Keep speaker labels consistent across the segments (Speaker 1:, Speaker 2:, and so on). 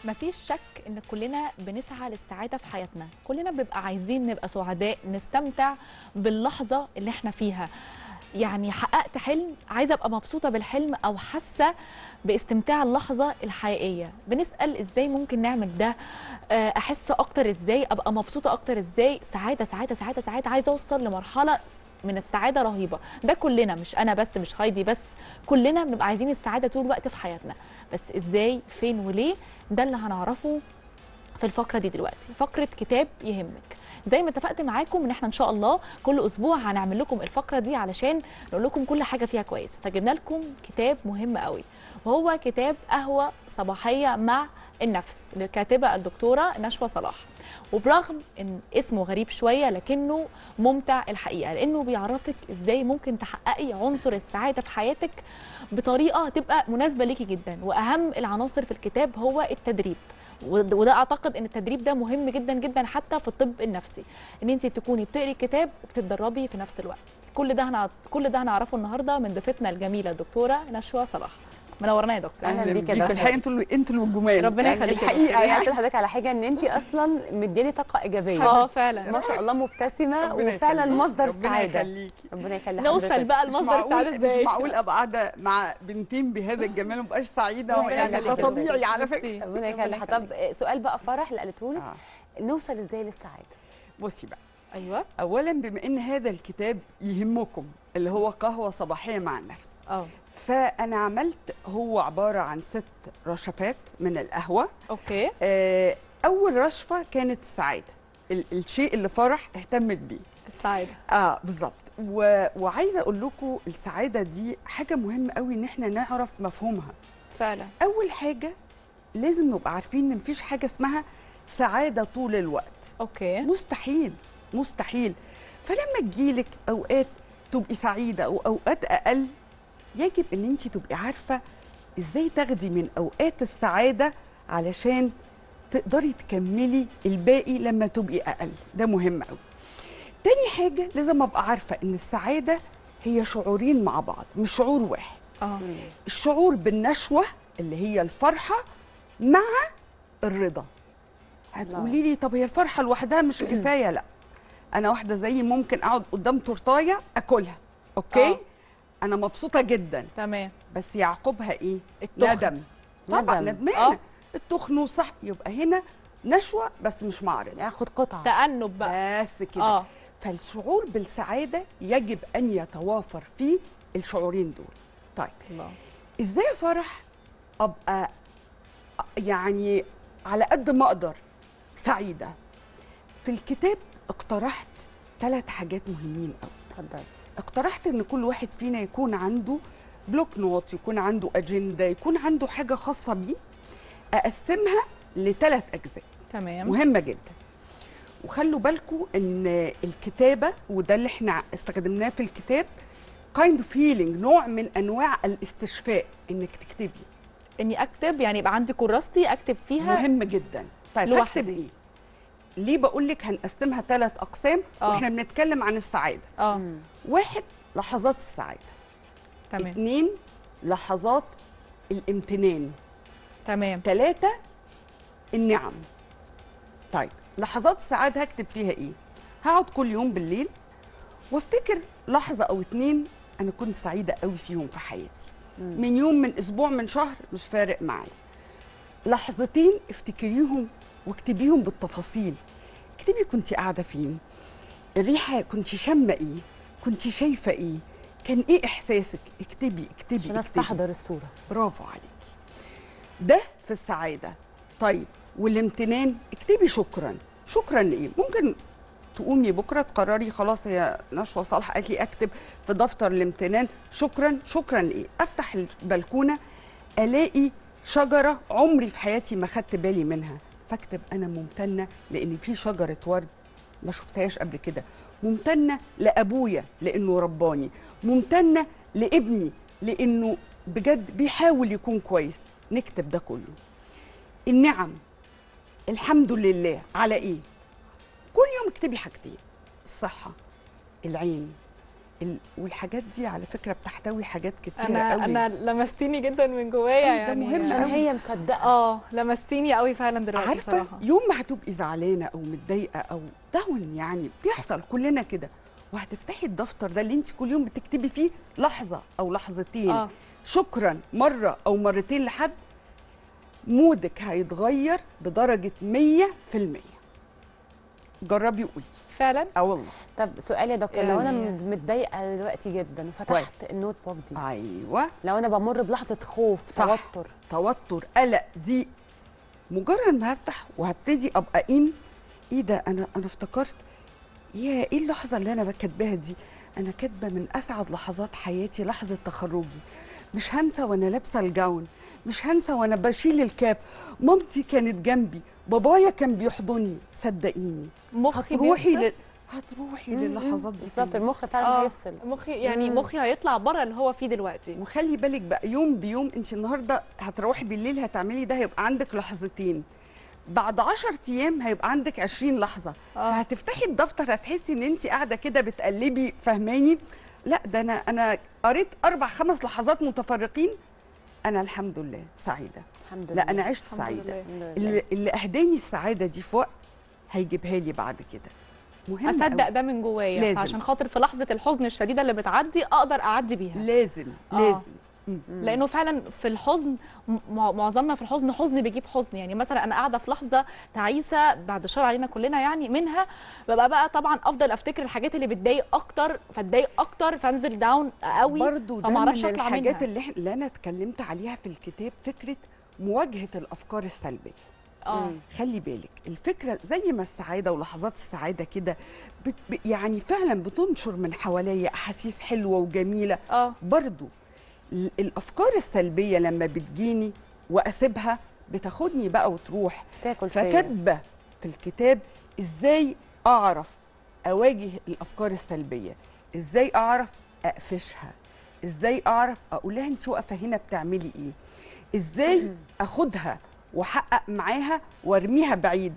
Speaker 1: مفيش شك ان كلنا بنسعى للسعاده في حياتنا كلنا بنبقى عايزين نبقى سعداء نستمتع باللحظه اللي احنا فيها يعني حققت حلم عايزه ابقى مبسوطه بالحلم او حاسه باستمتاع اللحظه الحقيقيه بنسال ازاي ممكن نعمل ده آه، احس اكتر ازاي ابقى مبسوطه اكتر ازاي سعاده سعاده سعاده سعاده عايزه اوصل لمرحله من السعاده رهيبه ده كلنا مش انا بس مش هايدي بس كلنا بنبقى عايزين السعاده طول الوقت في حياتنا بس ازاي فين وليه ده اللي هنعرفه في الفقره دي دلوقتي فقره كتاب يهمك زي ما اتفقت معاكم ان احنا ان شاء الله كل اسبوع هنعمل لكم الفقره دي علشان نقول لكم كل حاجه فيها كويسه فجبنا لكم كتاب مهم قوي وهو كتاب قهوه صباحيه مع النفس للكاتبه الدكتوره نشوى صلاح وبرغم ان اسمه غريب شويه لكنه ممتع الحقيقه لانه بيعرفك ازاي ممكن تحققي عنصر السعاده في حياتك بطريقه تبقى مناسبه ليكي جدا واهم العناصر في الكتاب هو التدريب ود- وده اعتقد ان التدريب ده مهم جدا جدا حتى في الطب النفسي ان انت تكوني بتقري الكتاب وبتتدربي في نفس الوقت كل ده هنع... كل ده هنعرفه النهارده من ضيفتنا الجميله الدكتوره نشوى صلاح منورنا يا دكتور
Speaker 2: أهلاً
Speaker 3: اهلا
Speaker 2: بيك
Speaker 3: بيك
Speaker 2: يا دكتور.
Speaker 3: الحقيقه انتوا اللي- انتوا الجمال
Speaker 1: ربنا
Speaker 3: يعني
Speaker 1: يخليك يا
Speaker 3: الحقيقه
Speaker 2: يعني
Speaker 3: يعني
Speaker 2: قلت لحضرتك على حاجه ان انت اصلا مدياني طاقه ايجابيه
Speaker 1: اه فعلا
Speaker 2: ما شاء الله مبتسمه
Speaker 3: ربنا
Speaker 2: وفعلا
Speaker 3: يخليكي.
Speaker 2: مصدر
Speaker 3: ربنا
Speaker 2: سعاده
Speaker 3: يخليكي
Speaker 2: ربنا يخلي
Speaker 1: نوصل
Speaker 2: حضرتك.
Speaker 1: بقى
Speaker 3: مش
Speaker 1: لمصدر السعاده
Speaker 3: معقول مش
Speaker 1: ازاي
Speaker 3: معقول ابقى قاعده مع بنتين بهذا الجمال ومبقاش سعيده
Speaker 2: ربنا
Speaker 3: يعني
Speaker 2: يخليك
Speaker 3: ده
Speaker 2: يا
Speaker 3: طبيعي على فكره
Speaker 1: ميرسي.
Speaker 2: ربنا يخلي
Speaker 1: ربنا
Speaker 2: طب سؤال بقى فرح اللي قالته لك
Speaker 3: آه.
Speaker 2: نوصل ازاي للسعاده
Speaker 3: بصي بقى
Speaker 1: ايوه
Speaker 3: اولا بما ان هذا الكتاب يهمكم اللي هو قهوه صباحيه مع النفس
Speaker 1: اه
Speaker 3: فانا عملت هو عباره عن ست رشفات من القهوه
Speaker 1: اوكي
Speaker 3: آه، اول رشفه كانت السعاده ال- الشيء اللي فرح اهتمت بيه
Speaker 1: السعاده
Speaker 3: اه بالظبط و... وعايزه اقول لكم السعاده دي حاجه مهمه قوي ان احنا نعرف مفهومها
Speaker 1: فعلا
Speaker 3: اول حاجه لازم نبقى عارفين ان مفيش حاجه اسمها سعاده طول الوقت
Speaker 1: اوكي
Speaker 3: مستحيل مستحيل فلما تجيلك اوقات تبقي سعيده او اوقات اقل يجب ان انت تبقي عارفه ازاي تاخدي من اوقات السعاده علشان تقدري تكملي الباقي لما تبقي اقل ده مهم قوي تاني حاجه لازم ابقى عارفه ان السعاده هي شعورين مع بعض مش شعور واحد
Speaker 1: اه
Speaker 3: الشعور بالنشوه اللي هي الفرحه مع الرضا هتقولي لي طب هي الفرحه لوحدها مش كفايه لا انا واحده زيي ممكن اقعد قدام تورتايه اكلها اوكي
Speaker 1: آه.
Speaker 3: انا مبسوطه جدا
Speaker 1: تمام
Speaker 3: بس يعقبها ايه
Speaker 1: التخن.
Speaker 3: ندم طبعا
Speaker 2: ندم.
Speaker 3: ندمانه
Speaker 1: آه.
Speaker 3: التخن وصح يبقى هنا نشوه بس مش معرض
Speaker 2: ياخد قطعه
Speaker 1: تأنب بقى
Speaker 3: بس كده
Speaker 1: اه
Speaker 3: فالشعور بالسعاده يجب ان يتوافر فيه الشعورين دول طيب
Speaker 1: الله
Speaker 3: ازاي فرح ابقى يعني على قد ما اقدر سعيده في الكتاب اقترحت ثلاث حاجات مهمين قوي
Speaker 2: اتفضل
Speaker 3: اقترحت ان كل واحد فينا يكون عنده بلوك نوت يكون عنده اجنده يكون عنده حاجه خاصه بيه اقسمها لثلاث اجزاء
Speaker 1: تمام
Speaker 3: مهمه جدا وخلوا بالكم ان الكتابه وده اللي احنا استخدمناه في الكتاب كايند اوف هيلينج نوع من انواع الاستشفاء انك تكتبي
Speaker 1: اني اكتب يعني يبقى عندي كراستي اكتب فيها
Speaker 3: مهم جدا طيب
Speaker 1: لوحدي.
Speaker 3: هكتب ايه ليه بقول لك هنقسمها ثلاث اقسام
Speaker 1: آه.
Speaker 3: واحنا بنتكلم عن السعاده
Speaker 1: اه
Speaker 2: مم.
Speaker 3: واحد لحظات السعاده
Speaker 1: تمام
Speaker 3: اثنين لحظات الامتنان
Speaker 1: تمام
Speaker 3: ثلاثة النعم طيب لحظات السعادة هكتب فيها ايه هقعد كل يوم بالليل وافتكر لحظة او اتنين انا كنت سعيدة قوي فيهم في حياتي
Speaker 2: مم.
Speaker 3: من يوم من اسبوع من شهر مش فارق معايا لحظتين افتكريهم واكتبيهم بالتفاصيل اكتبي كنت قاعدة فين الريحة كنت شامة ايه كنت شايفة ايه كان ايه احساسك اكتبي اكتبي
Speaker 2: عشان
Speaker 3: اكتبي
Speaker 2: استحضر الصوره
Speaker 3: برافو عليكي ده في السعادة طيب والامتنان اكتبي شكرا شكرا لإيه ممكن تقومي بكرة تقرري خلاص هي نشوى صالح قالت لي أكتب في دفتر الامتنان شكرا شكرا لإيه أفتح البلكونة ألاقي شجرة عمري في حياتي ما خدت بالي منها فاكتب أنا ممتنة لأن في شجرة ورد ما شفتهاش قبل كده ممتنة لأبويا لأنه رباني ممتنة لابني لأنه بجد بيحاول يكون كويس نكتب ده كله النعم الحمد لله على ايه كل يوم اكتبي حاجتين الصحة العين ال- والحاجات دي على فكره بتحتوي حاجات كتيره
Speaker 1: انا
Speaker 3: قوي
Speaker 1: انا لمستيني جدا من جوايا
Speaker 3: أيوة، ده
Speaker 1: يعني
Speaker 3: مهم
Speaker 2: عشان
Speaker 3: أوي.
Speaker 2: هي مصدقه
Speaker 1: اه لمستيني قوي فعلا دلوقتي
Speaker 3: عارفه
Speaker 1: صراحه
Speaker 3: يوم ما هتبقي زعلانه او متضايقه او داون يعني بيحصل كلنا كده وهتفتحي الدفتر ده اللي انت كل يوم بتكتبي فيه لحظه او لحظتين
Speaker 1: اه
Speaker 3: شكرا مره او مرتين لحد مودك هيتغير بدرجه 100% جربي وقولي
Speaker 1: فعلا
Speaker 3: اه والله
Speaker 2: طب سؤال يا دكتور لو انا
Speaker 1: يعني-
Speaker 2: مت- متضايقه دلوقتي جدا وفتحت النوت بوك دي
Speaker 3: ايوه
Speaker 2: لو انا بمر بلحظه خوف
Speaker 3: صح.
Speaker 2: توتر
Speaker 3: توتر قلق ضيق مجرد ما هفتح وهبتدي ابقى ان ايه ده انا انا افتكرت يا ايه اللحظه اللي انا كاتباها دي انا كاتبه من اسعد لحظات حياتي لحظه تخرجي مش هنسى وانا لابسه الجاون مش هنسى وانا بشيل الكاب مامتي كانت جنبي بابايا كان بيحضني صدقيني
Speaker 1: مخي
Speaker 3: هتروحي
Speaker 1: بيفصل.
Speaker 3: ل... هتروحي للحظات دي
Speaker 2: بالظبط
Speaker 3: تاني.
Speaker 2: المخ فعلا
Speaker 1: اه
Speaker 2: هيفصل
Speaker 1: مخي يعني
Speaker 2: مم.
Speaker 1: مخي هيطلع بره اللي هو فيه دلوقتي
Speaker 3: وخلي بالك بقى يوم بيوم انت النهارده هتروحي بالليل هتعملي ده هيبقى عندك لحظتين بعد 10 ايام هيبقى عندك 20 لحظه
Speaker 1: اه
Speaker 3: فهتفتحي الدفتر هتحسي ان انت قاعده كده بتقلبي فهماني لا ده انا انا قريت اربع خمس لحظات متفرقين انا الحمد لله سعيده
Speaker 2: الحمد لله
Speaker 3: لا انا عشت
Speaker 1: الحمد
Speaker 3: سعيده
Speaker 1: لله.
Speaker 2: الحمد لله.
Speaker 3: اللي, اللي اهداني السعاده دي في وقت هيجيبها لي بعد كده مهم
Speaker 1: اصدق
Speaker 3: أوي.
Speaker 1: ده من جوايا
Speaker 3: لازم.
Speaker 1: عشان خاطر في لحظه الحزن الشديده اللي بتعدي اقدر اعدي بيها
Speaker 3: لازم
Speaker 1: آه.
Speaker 3: لازم مم.
Speaker 1: لانه فعلا في الحزن م- مع- معظمنا في الحزن حزن بيجيب حزن يعني مثلا انا قاعده في لحظه تعيسه بعد الشر علينا كلنا يعني منها ببقى بقى طبعا افضل افتكر الحاجات اللي بتضايق اكتر فاتضايق اكتر فانزل داون قوي
Speaker 3: برضو ده
Speaker 1: فما
Speaker 3: من
Speaker 1: اعرفش اطلع
Speaker 3: الحاجات
Speaker 1: منها
Speaker 3: اللي, إحنا- اللي انا اتكلمت عليها في الكتاب فكره مواجهه الافكار السلبيه
Speaker 1: اه
Speaker 2: مم.
Speaker 3: خلي بالك الفكره زي ما السعاده ولحظات السعاده كده بت ب- يعني فعلا بتنشر من حواليا احاسيس حلوه وجميله
Speaker 1: اه
Speaker 3: برضو ال- الافكار السلبيه لما بتجيني واسيبها بتاخدني بقى وتروح
Speaker 2: تاكل فيا
Speaker 3: فكاتبه في الكتاب ازاي اعرف اواجه الافكار السلبيه ازاي اعرف اقفشها ازاي اعرف اقول لها انت واقفه هنا بتعملي ايه ازاي اخدها واحقق معاها وارميها بعيد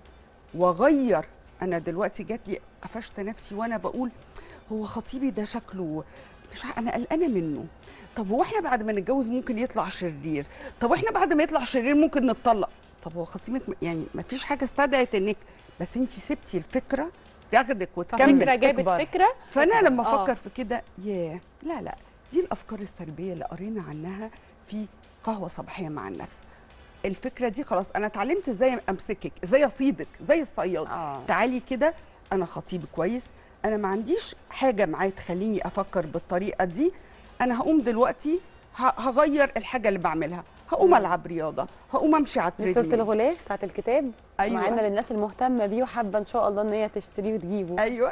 Speaker 3: واغير انا دلوقتي جات لي قفشت نفسي وانا بقول هو خطيبي ده شكله مش ع- انا قلقانه منه طب هو احنا بعد ما نتجوز ممكن يطلع شرير طب واحنا بعد ما يطلع شرير ممكن نتطلق طب هو خطيبك م- يعني ما فيش حاجه استدعت انك بس انت سبتي الفكره تاخدك
Speaker 1: ففكره
Speaker 3: وتكمل
Speaker 1: جابت
Speaker 2: تكبر.
Speaker 1: فكره
Speaker 3: فانا لما
Speaker 1: آه.
Speaker 3: افكر في كده ياه لا لا دي الافكار السلبيه اللي قرينا عنها في قهوه صباحيه مع النفس الفكره دي خلاص انا اتعلمت ازاي امسكك ازاي اصيدك زي الصياد
Speaker 2: اه
Speaker 3: تعالي كده انا خطيب كويس انا ما عنديش حاجه معايا تخليني افكر بالطريقه دي انا هقوم دلوقتي ه- هغير الحاجه اللي بعملها هقوم
Speaker 2: مم.
Speaker 3: العب رياضه هقوم امشي على
Speaker 2: دي صوره
Speaker 3: التريدميل
Speaker 2: الغلاف بتاعت الكتاب
Speaker 3: أيوة.
Speaker 2: معانا للناس المهتمه بيه وحابه ان شاء الله ان هي تشتريه وتجيبه
Speaker 3: ايوه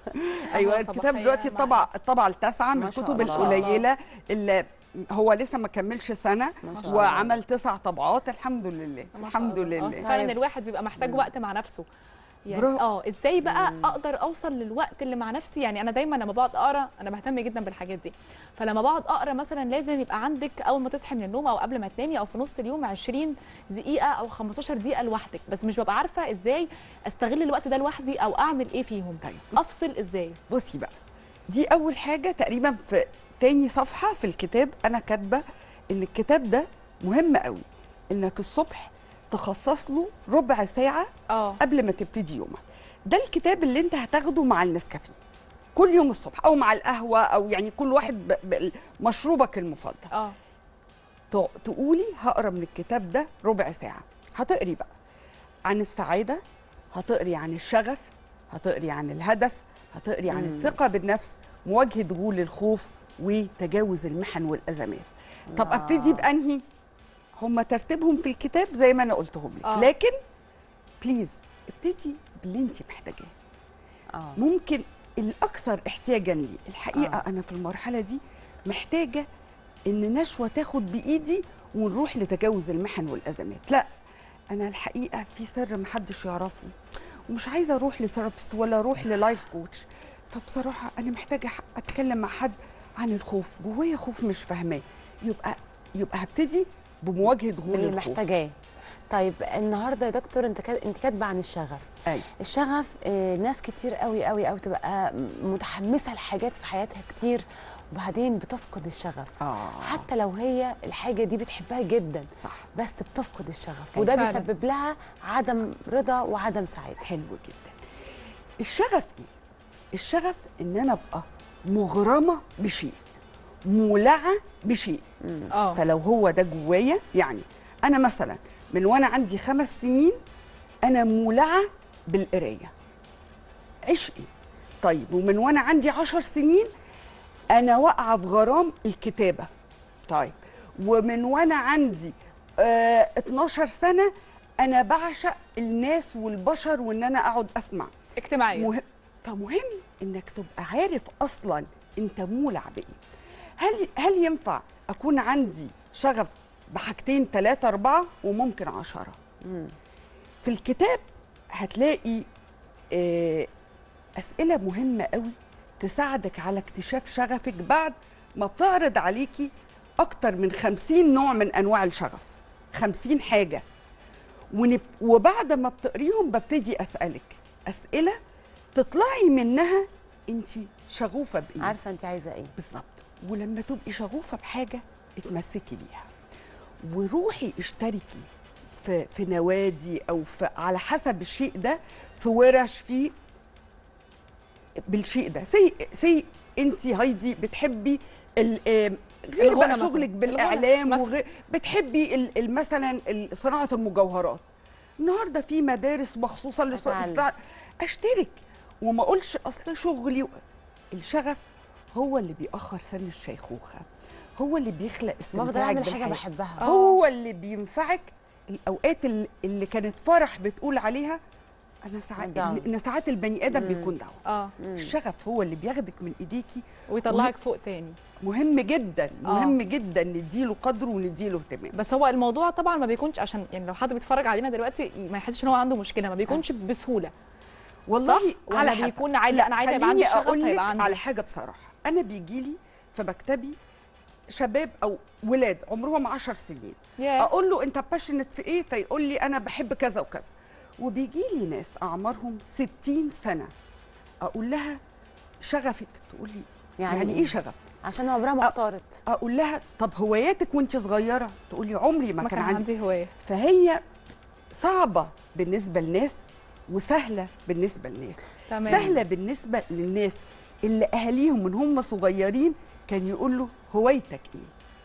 Speaker 3: ايوه الكتاب
Speaker 1: صباحية
Speaker 3: دلوقتي
Speaker 1: مع-
Speaker 3: الطبعه الطبعه التاسعه من
Speaker 2: ما شاء
Speaker 3: الكتب
Speaker 2: الله.
Speaker 3: القليله اللي هو لسه ما كملش سنه
Speaker 2: ما شاء الله.
Speaker 3: وعمل تسع طبعات الحمد لله
Speaker 1: ما شاء
Speaker 3: الحمد
Speaker 1: الله. آه،
Speaker 3: لله
Speaker 1: فعلا
Speaker 2: طيب.
Speaker 1: الواحد بيبقى محتاج
Speaker 2: مم.
Speaker 1: وقت مع نفسه يعني
Speaker 3: برافو.
Speaker 1: اه ازاي بقى اقدر اوصل للوقت اللي مع نفسي يعني انا دايما لما بقعد اقرا انا بهتم جدا بالحاجات دي فلما بقعد اقرا مثلا لازم يبقى عندك اول ما تصحي من النوم او قبل ما تنامي او في نص اليوم 20 دقيقه او 15 دقيقه لوحدك بس مش ببقى عارفه ازاي استغل الوقت ده لوحدي او اعمل ايه فيهم
Speaker 3: طيب بصي-
Speaker 1: افصل ازاي
Speaker 3: بصي بقى دي اول حاجه تقريبا في تاني صفحه في الكتاب انا كاتبه ان الكتاب ده مهم قوي انك الصبح تخصص له ربع ساعه
Speaker 1: اه
Speaker 3: قبل ما تبتدي يومك ده الكتاب اللي انت هتاخده مع النسكافيه كل يوم الصبح او مع القهوه او يعني كل واحد ب- بمشروبك المفضل
Speaker 1: اه
Speaker 3: ت- تقولي هقرا من الكتاب ده ربع ساعه هتقري بقى عن السعاده هتقري عن الشغف هتقري عن الهدف هتقري عن
Speaker 2: مم.
Speaker 3: الثقه بالنفس مواجهه غول الخوف وتجاوز المحن والازمات طب
Speaker 2: آه.
Speaker 3: ابتدي بانهي هم ترتيبهم في الكتاب زي ما انا قلتهم لك
Speaker 1: آه.
Speaker 3: لكن بليز ابتدي باللي انت محتاجاه
Speaker 2: اه
Speaker 3: ممكن الاكثر احتياجا لي الحقيقه
Speaker 2: آه.
Speaker 3: آه. انا في المرحله دي محتاجه ان نشوه تاخد بايدي ونروح لتجاوز المحن والازمات لا انا الحقيقه في سر محدش يعرفه ومش عايزه اروح لثيرابيست ولا اروح للايف كوتش فبصراحه انا محتاجه ح- اتكلم مع حد عن الخوف جوايا خوف مش فاهماه يبقى يبقى هبتدي بمواجهه غول
Speaker 2: اللي
Speaker 3: الخوف
Speaker 2: محتاجاه طيب النهارده يا دكتور انت كا- انت كاتبه عن الشغف
Speaker 3: ايوه
Speaker 2: الشغف آه، ناس كتير قوي قوي قوي تبقى م- متحمسه لحاجات في حياتها كتير وبعدين بتفقد الشغف
Speaker 3: اه
Speaker 2: حتى لو هي الحاجه دي بتحبها جدا
Speaker 3: صح
Speaker 2: بس بتفقد الشغف
Speaker 3: أيوة.
Speaker 2: وده
Speaker 1: فعلاً.
Speaker 2: بيسبب لها عدم رضا وعدم سعاده
Speaker 3: حلو جدا الشغف ايه الشغف ان انا ابقى مغرمه بشيء مولعه بشيء
Speaker 1: اه
Speaker 3: فلو هو ده جوايا يعني انا مثلا من وانا عندي خمس سنين انا مولعه بالقرايه عشقي طيب ومن وانا عندي عشر سنين انا واقعه في غرام الكتابه طيب ومن وانا عندي آه 12 سنه انا بعشق الناس والبشر وان انا اقعد اسمع
Speaker 1: اجتماعيه
Speaker 3: مهم فمهم انك تبقى عارف اصلا انت مولع بايه هل هل ينفع اكون عندي شغف بحاجتين ثلاثة أربعة وممكن عشرة
Speaker 2: مم.
Speaker 3: في الكتاب هتلاقي آه، أسئلة مهمة قوي تساعدك على اكتشاف شغفك بعد ما بتعرض عليكي أكتر من خمسين نوع من أنواع الشغف خمسين حاجة ونب... وبعد ما بتقريهم ببتدي أسألك أسئلة تطلعي منها أنت شغوفة بإيه
Speaker 2: عارفه انت عايزه ايه
Speaker 3: بالظبط ولما تبقي شغوفه بحاجه اتمسكي بيها وروحي اشتركي في في نوادي او في على حسب الشيء ده في ورش في بالشيء ده سي سي انت هايدي بتحبي ال- آم، غير
Speaker 1: الغنى
Speaker 3: بقى
Speaker 1: مثلاً.
Speaker 3: شغلك
Speaker 1: الغنى
Speaker 3: بالاعلام
Speaker 1: مثلاً.
Speaker 3: وغير بتحبي ال- ال- مثلا ال- صناعه المجوهرات النهارده في مدارس مخصوصه
Speaker 2: أتعلم.
Speaker 3: للصناعه اشترك وما اقولش اصل شغلي و- الشغف هو اللي بيأخر سن الشيخوخه هو اللي بيخلق
Speaker 2: بفضل
Speaker 3: استمتاعك
Speaker 2: اعمل حاجه
Speaker 3: بالحياه
Speaker 2: بحبها
Speaker 1: آه.
Speaker 3: هو اللي بينفعك الاوقات اللي, اللي كانت فرح بتقول عليها انا ساعات
Speaker 2: داون.
Speaker 3: ان ساعات البني ادم
Speaker 2: مم.
Speaker 3: بيكون دعوه
Speaker 1: اه
Speaker 2: مم.
Speaker 3: الشغف هو اللي بياخدك من ايديكي
Speaker 1: ويطلعك فوق تاني
Speaker 3: مهم جدا
Speaker 1: آه.
Speaker 3: مهم جدا نديله قدره ونديله اهتمام
Speaker 1: بس هو الموضوع طبعا ما بيكونش عشان يعني لو حد بيتفرج علينا دلوقتي ما يحسش ان هو عنده مشكله ما بيكونش بسهوله
Speaker 3: والله
Speaker 1: صح؟ ولا
Speaker 3: على حسب
Speaker 1: بيكون عادي انا عايزه يبقى
Speaker 3: خليني
Speaker 1: عندي شغف
Speaker 3: اقول لك
Speaker 1: هيبقى عندي
Speaker 3: على حاجه بصراحه انا بيجي لي في مكتبي شباب او ولاد عمرهم 10 سنين
Speaker 1: ياه.
Speaker 3: اقول له انت باشنت في ايه فيقول لي انا بحب كذا وكذا وبيجي لي ناس اعمارهم 60 سنه اقول لها شغفك تقول لي يعني, يعني ايه شغف
Speaker 2: عشان عمرها ما
Speaker 3: أ-
Speaker 2: اختارت
Speaker 3: اقول لها طب هواياتك وانت صغيره تقول لي عمري ما,
Speaker 1: ما
Speaker 3: كان
Speaker 1: كان
Speaker 3: عندي
Speaker 1: عندي هوايه
Speaker 3: فهي صعبه بالنسبه لناس وسهله بالنسبه لناس
Speaker 1: تمام
Speaker 3: سهله بالنسبه للناس اللي اهاليهم من هم صغيرين كان يقول له هوايتك ايه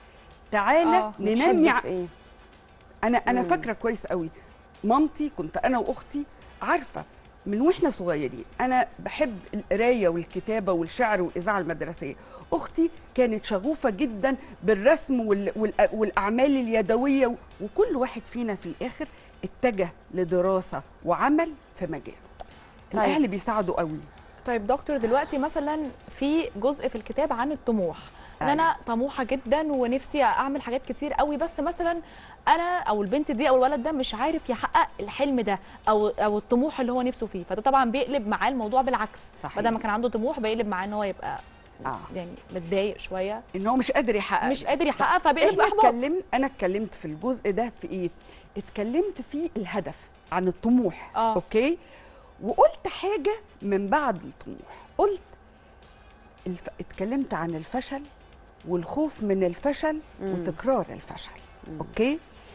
Speaker 3: تعالى
Speaker 1: آه،
Speaker 3: ننمي
Speaker 2: بتحب
Speaker 3: ع-
Speaker 2: في ايه
Speaker 3: انا انا
Speaker 2: مم.
Speaker 3: فاكره كويس قوي مامتي كنت انا واختي عارفه من واحنا صغيرين انا بحب القرايه والكتابه والشعر والاذاعه المدرسيه اختي كانت شغوفه جدا بالرسم وال... وال... والاعمال اليدويه و... وكل واحد فينا في الاخر اتجه لدراسه وعمل في مجاله
Speaker 2: طيب.
Speaker 3: الاهل بيساعدوا قوي
Speaker 1: طيب دكتور دلوقتي مثلا في جزء في الكتاب عن الطموح ان
Speaker 3: أيوة.
Speaker 1: انا طموحه جدا ونفسي اعمل حاجات كتير قوي بس مثلا انا او البنت دي او الولد ده مش عارف يحقق الحلم ده او او الطموح اللي هو نفسه فيه فده طبعا بيقلب معاه الموضوع بالعكس
Speaker 3: صحيح.
Speaker 1: بدل ما كان عنده طموح بيقلب معاه ان هو يبقى
Speaker 3: اه
Speaker 1: يعني متضايق شويه
Speaker 3: ان هو مش قادر يحقق
Speaker 1: مش قادر يحقق فبيقلب
Speaker 3: احنا
Speaker 1: باحباط
Speaker 3: اتكلمت انا اتكلمت في الجزء ده في ايه اتكلمت في الهدف عن الطموح
Speaker 1: آه.
Speaker 3: اوكي وقلت حاجه من بعد الطموح قلت الف... اتكلمت عن الفشل والخوف من الفشل
Speaker 2: مم.
Speaker 3: وتكرار الفشل اوكي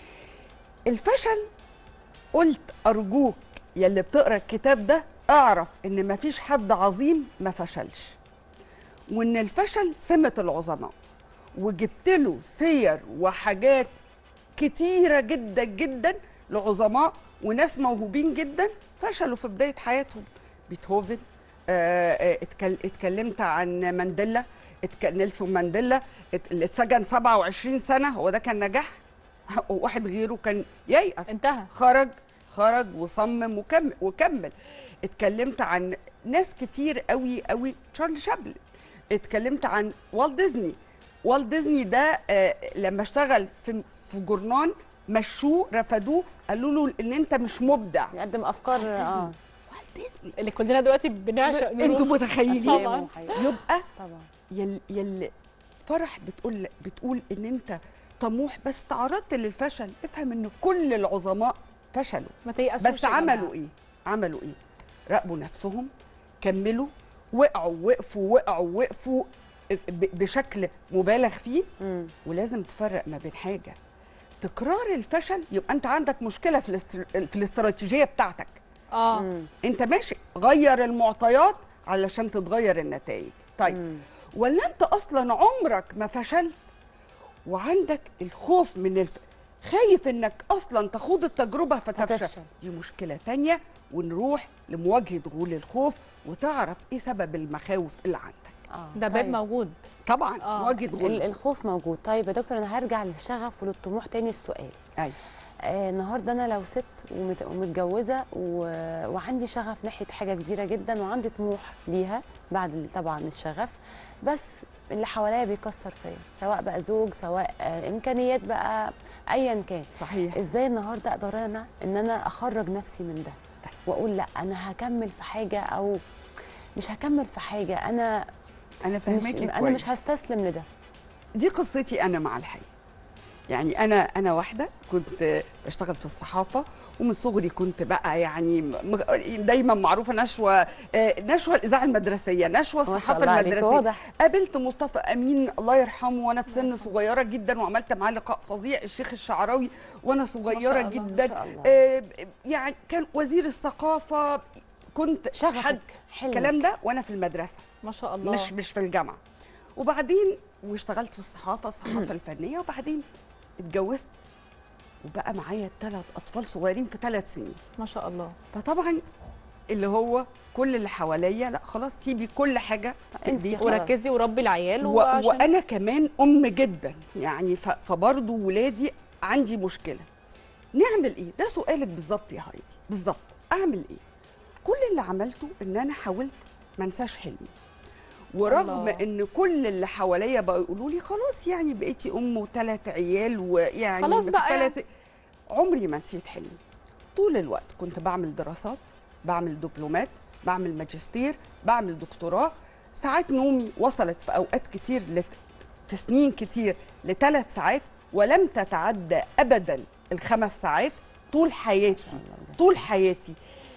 Speaker 3: الفشل قلت ارجوك يلي بتقرا الكتاب ده اعرف ان مفيش حد عظيم ما فشلش وان الفشل سمه العظماء وجبت له سير وحاجات كتيره جدا جدا لعظماء وناس موهوبين جدا فشلوا في بدايه حياتهم بيتهوفن آه، آه، اتكل- اتكلمت عن مانديلا اتك- نيلسون مانديلا ات- اللي اتسجن 27 سنه هو ده كان نجاح وواحد غيره كان ييأس
Speaker 1: انتهى
Speaker 3: خرج خرج وصمم وكمل وكمل اتكلمت عن ناس كتير قوي قوي تشارلي شابلن اتكلمت عن والت ديزني والت ديزني ده آه لما اشتغل في في جورنان مشوه رفضوه قالوا له ان انت مش مبدع
Speaker 2: يقدم افكار
Speaker 3: والت ديزني
Speaker 2: اه
Speaker 3: والت ديزني
Speaker 1: اللي كلنا دلوقتي بنعشق نروح.
Speaker 3: انتوا متخيلين
Speaker 1: طبعاً.
Speaker 2: حقيقي.
Speaker 3: يبقى
Speaker 2: طبعا
Speaker 3: يل يل فرح بتقول بتقول ان انت طموح بس تعرضت للفشل افهم ان كل العظماء فشلوا
Speaker 1: ما تيأسوش
Speaker 3: بس
Speaker 1: يا جماعة.
Speaker 3: عملوا ايه عملوا ايه راقبوا نفسهم كملوا وقعوا وقفوا وقعوا وقفوا ب- بشكل مبالغ فيه
Speaker 2: مم.
Speaker 3: ولازم تفرق ما بين حاجه تكرار الفشل يبقى انت عندك مشكله في الاستر... في الاستراتيجيه بتاعتك
Speaker 1: اه
Speaker 2: مم.
Speaker 3: انت ماشي غير المعطيات علشان تتغير النتائج طيب
Speaker 2: مم.
Speaker 3: ولا انت اصلا عمرك ما فشلت وعندك الخوف من الف... خايف انك اصلا تخوض التجربه فتفشل
Speaker 2: فتفشل.
Speaker 3: دي مشكله تانية ونروح لمواجهه غول الخوف وتعرف ايه سبب المخاوف اللي عندك
Speaker 2: آه.
Speaker 1: ده باب
Speaker 2: طيب.
Speaker 1: موجود
Speaker 3: طبعا
Speaker 1: آه.
Speaker 3: مواجهه غول
Speaker 2: ال- الخوف موجود طيب يا دكتور انا هرجع للشغف وللطموح تاني في سؤال
Speaker 3: ايوه
Speaker 2: آه النهارده انا لو ست ومت- ومتجوزه و... وعندي شغف ناحيه حاجه كبيره جدا وعندي طموح ليها بعد ال- طبعا الشغف بس اللي حواليا بيكسر فيا سواء بقى زوج سواء آه امكانيات بقى ايا كان
Speaker 3: صحيح
Speaker 2: ازاي النهارده اقدر انا ان انا اخرج نفسي من ده واقول لا انا هكمل في حاجه او مش هكمل في حاجه انا
Speaker 3: انا
Speaker 2: مش
Speaker 3: فاهماكي
Speaker 2: انا
Speaker 3: كويس.
Speaker 2: مش هستسلم لده
Speaker 3: دي قصتي انا مع الحياه يعني انا انا واحده كنت بشتغل في الصحافه ومن صغري كنت بقى يعني م- دايما معروفه نشوه آه، نشوه الاذاعه المدرسيه نشوه
Speaker 2: ما شاء
Speaker 3: الصحافه
Speaker 2: الله عليك،
Speaker 3: المدرسيه
Speaker 2: واضح
Speaker 3: قابلت مصطفى امين الله يرحمه وانا في سن صغيره جدا وعملت معاه لقاء فظيع الشيخ الشعراوي وانا صغيره
Speaker 1: الله، ما
Speaker 3: جدا
Speaker 2: ما شاء الله.
Speaker 3: آه، يعني كان وزير الثقافه كنت حد
Speaker 2: شغفك حلمك
Speaker 3: الكلام ده وانا في المدرسه
Speaker 1: ما شاء الله
Speaker 3: مش مش في الجامعه وبعدين واشتغلت في الصحافه الصحافه الفنيه وبعدين اتجوزت وبقى معايا ثلاث اطفال صغيرين في ثلاث سنين
Speaker 1: ما شاء الله
Speaker 3: فطبعا اللي هو كل اللي حواليا لا خلاص سيبي كل حاجه في
Speaker 2: انسي
Speaker 3: إيديكي.
Speaker 2: خلاص.
Speaker 1: وركزي وربي العيال
Speaker 3: و...
Speaker 1: وعشان
Speaker 3: وانا كمان ام جدا يعني ف... فبرضه ولادي عندي مشكله نعمل ايه ده سؤالك بالظبط يا هايدي بالظبط اعمل ايه كل اللي عملته ان انا حاولت ما انساش حلمي ورغم
Speaker 1: الله.
Speaker 3: ان كل اللي حواليا بقوا يقولوا لي خلاص يعني بقيتي ام وثلاث عيال ويعني
Speaker 1: خلاص
Speaker 3: في
Speaker 1: بقى
Speaker 3: تلات- عمري ما نسيت حلمي طول الوقت كنت بعمل دراسات بعمل دبلومات بعمل ماجستير بعمل دكتوراه ساعات نومي وصلت في اوقات كتير لت... في سنين كتير لثلاث ساعات ولم تتعدى ابدا الخمس ساعات طول حياتي طول حياتي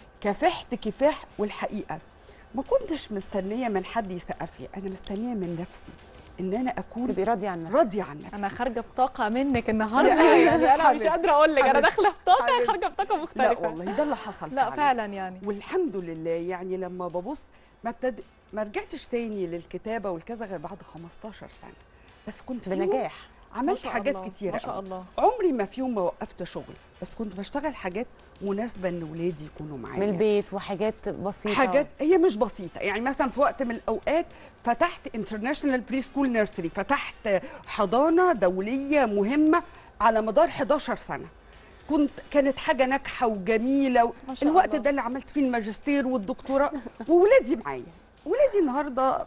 Speaker 3: كافحت كفاح والحقيقه ما كنتش مستنيه من حد يسقف لي انا مستنيه من نفسي ان انا اكون
Speaker 2: تبقي راضيه عن نفسك
Speaker 3: راضيه عن نفسي
Speaker 1: انا خارجه بطاقه منك النهارده
Speaker 3: يا
Speaker 1: يعني انا مش
Speaker 3: حبيبتي.
Speaker 1: قادره اقول لك انا
Speaker 3: حبيبتي.
Speaker 1: داخله بطاقه
Speaker 3: حبيبتي.
Speaker 1: خارجه بطاقه
Speaker 3: لا
Speaker 1: مختلفه
Speaker 3: والله ده اللي حصل
Speaker 1: لا فعلا يعني
Speaker 3: والحمد لله يعني لما ببص ما ابتد... ما رجعتش تاني للكتابه والكذا غير بعد 15 سنه بس كنت فيهم
Speaker 2: بنجاح
Speaker 1: ما
Speaker 3: عملت
Speaker 1: شاء
Speaker 3: حاجات
Speaker 1: الله،
Speaker 3: كتيره
Speaker 1: ما شاء
Speaker 3: قوي.
Speaker 1: الله
Speaker 3: عمري ما في يوم ما وقفت شغل بس كنت بشتغل حاجات مناسبه ان ولادي يكونوا معايا
Speaker 2: من البيت وحاجات بسيطه
Speaker 3: حاجات هي مش بسيطه يعني مثلا في وقت من الاوقات فتحت انترناشونال بري سكول نيرسري فتحت حضانه دوليه مهمه على مدار 11 سنه كنت كانت حاجه ناجحه وجميله و...
Speaker 1: ما شاء
Speaker 3: الوقت
Speaker 1: الله.
Speaker 3: ده اللي عملت فيه الماجستير والدكتوراه وولادي معايا ولادي النهارده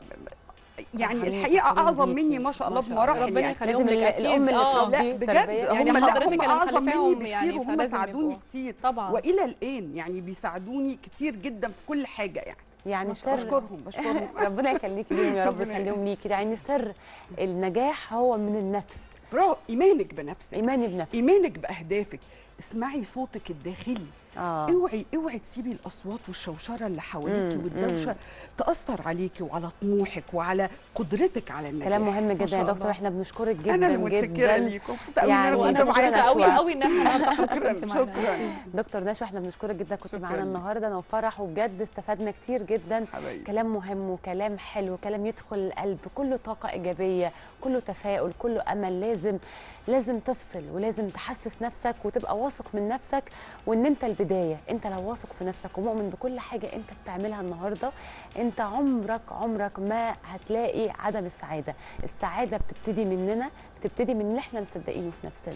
Speaker 3: يعني
Speaker 2: فرحانين-
Speaker 3: الحقيقه
Speaker 2: فخورين
Speaker 3: اعظم
Speaker 2: بيكي.
Speaker 3: مني ما شاء
Speaker 2: ما
Speaker 3: الله
Speaker 2: شاء الله.
Speaker 3: بمراحل
Speaker 1: ربنا
Speaker 3: يعني
Speaker 1: يخليهم
Speaker 2: لازم
Speaker 1: لك
Speaker 2: ال- الام
Speaker 1: اكيد
Speaker 2: اللي
Speaker 1: اه
Speaker 2: تربي
Speaker 3: لا بجد
Speaker 2: تربية.
Speaker 3: هم
Speaker 1: يعني
Speaker 3: لا
Speaker 1: حضرتك
Speaker 3: هم
Speaker 1: اللي
Speaker 3: اعظم مني
Speaker 1: مخلفاهم
Speaker 3: بكتير
Speaker 1: يعني،
Speaker 3: وهم
Speaker 1: فلازم
Speaker 3: ساعدوني
Speaker 1: يبقوا-
Speaker 3: كتير
Speaker 1: طبعا
Speaker 3: والى الان يعني بيساعدوني كتير جدا في كل حاجه يعني
Speaker 2: يعني
Speaker 1: شاء
Speaker 2: سر
Speaker 3: بشكرهم بشكرهم
Speaker 2: ربنا يخليكي ليهم يا رب
Speaker 3: ربنا
Speaker 2: يخليهم ليكي يعني سر النجاح هو من النفس
Speaker 3: برافو ايمانك بنفسك
Speaker 2: ايماني بنفسي
Speaker 3: ايمانك باهدافك اسمعي صوتك الداخلي
Speaker 2: اه
Speaker 3: اوعي اوعي تسيبي الاصوات والشوشره اللي حواليكي
Speaker 2: مم،
Speaker 3: والدوشه تاثر عليكي وعلى طموحك وعلى قدرتك على النجاح
Speaker 2: كلام مهم جدا
Speaker 1: شاء
Speaker 2: يا دكتور
Speaker 1: الله.
Speaker 2: احنا بنشكرك جدا
Speaker 3: انا اللي متشكره
Speaker 2: جدا
Speaker 3: ليكم مبسوطه قوي
Speaker 2: يعني
Speaker 3: ان انا
Speaker 1: وانا
Speaker 3: كنت
Speaker 2: دكتورة
Speaker 1: مبسوطه
Speaker 3: معاكم
Speaker 1: قوي
Speaker 2: نشوى.
Speaker 1: قوي ان احنا النهارده حضرتك
Speaker 3: شكرا
Speaker 1: كنت معانا.
Speaker 3: شكرا
Speaker 2: دكتور نشوى احنا بنشكرك جدا كنت
Speaker 3: شكراً
Speaker 2: معانا
Speaker 3: ليك.
Speaker 2: النهارده انا وفرح وبجد استفدنا كتير جدا
Speaker 3: حبايبي
Speaker 2: كلام مهم وكلام حلو كلام يدخل القلب كله طاقة إيجابية كله تفاؤل كله أمل لازم لازم تفصل ولازم تحسس نفسك وتبقى واثق من نفسك وإن أنت البداية أنت لو واثق في نفسك ومؤمن بكل حاجة أنت بتعملها النهاردة أنت عمرك عمرك ما هتلاقي عدم السعادة السعادة بتبتدي مننا بتبتدي من اللي احنا مصدقينه في نفسنا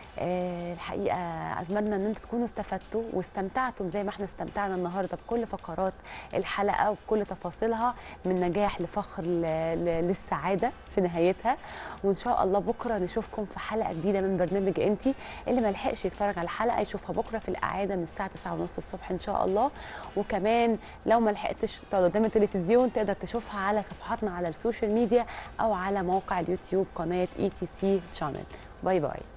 Speaker 2: آه، الحقيقه اتمنى ان انتم تكونوا استفدتوا واستمتعتم زي ما احنا استمتعنا النهارده بكل فقرات الحلقه وبكل تفاصيلها من نجاح لفخر ل- ل- للسعاده في نهايتها وان شاء الله بكره نشوفكم في حلقه جديده من برنامج انتي اللي ما لحقش يتفرج على الحلقه يشوفها بكره في الاعاده من الساعه 9:30 الصبح ان شاء الله وكمان لو ما لحقتش تقعد قدام التلفزيون تقدر تشوفها على صفحاتنا على السوشيال ميديا او على موقع اليوتيوب قناه اي تي سي شانل باي باي